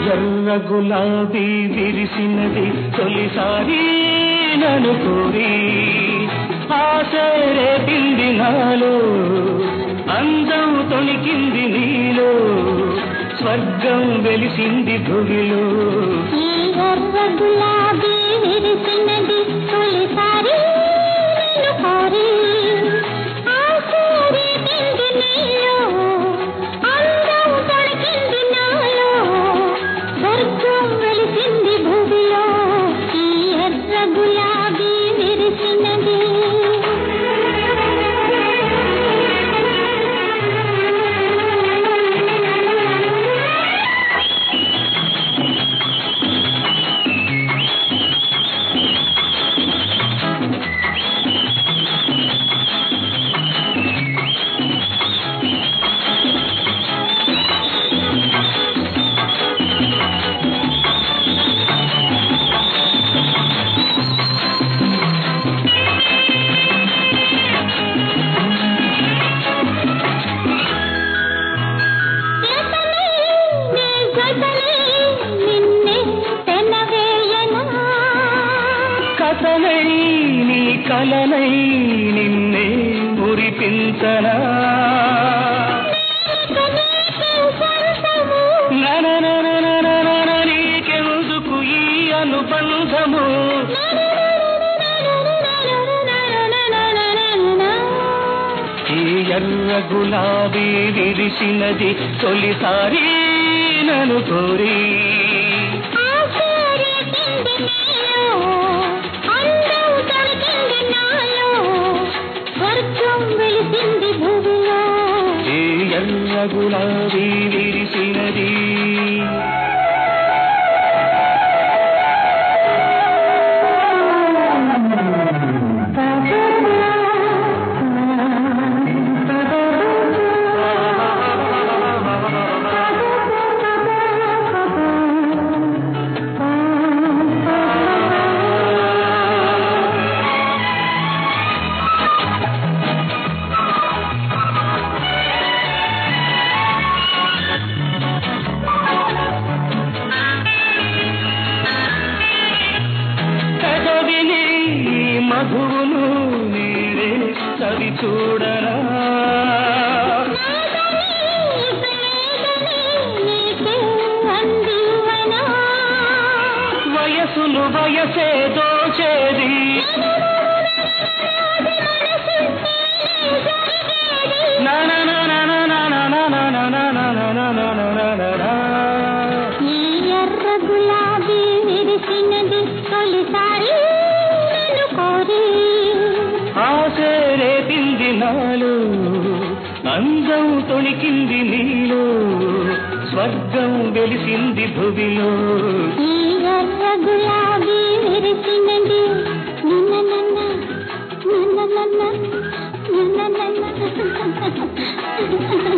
ఎర్ర గులాబీ విరిసినది తొలిసారి నన్ను కోరి ఆశ రేపింది నాలో అందం తొణికింది నీలో స్వర్గం వెలిసింది భువిలో ఈ ఎర్ర గులాబీ విరిసినది తొలిసారి నిన్ను కోరి ఆశ రేపింది నీలో అందం తొడిగింది నాలో స్వర్గం వెలిసింది భూమిలో ఈ ఎర్ర గులాబీ విరిసినది లతనే నీ గతనే నిన్నే తెనవేయనా కథనై నీ కలనై నిన్నే మురిపించనా నననననననన నీకెందుకు ఈ అనుబంధము ఈ ఎర్ర గులాబీ విరిసినది తొలిసారి నన్ను కోరి వెలిసింది భూమిలో ఈ ఎర్ర గులాబీ విరిసినది పెదవిని మధువును నీరే చవి చూడరా వయసును వయసే దోచేది నా ఈ ఎర్ర గులాబీ విరిసినది తొలిసారి నన్ను కోరి ఆశ రేపింది నాలో అందం తొణికింది నీలో స్వర్గం వెలిసింది భువిలో ఈ ఎర్ర గులాబీ విరిసినది నిన్న నన్న నిన్న నన్న నిన్న నన్న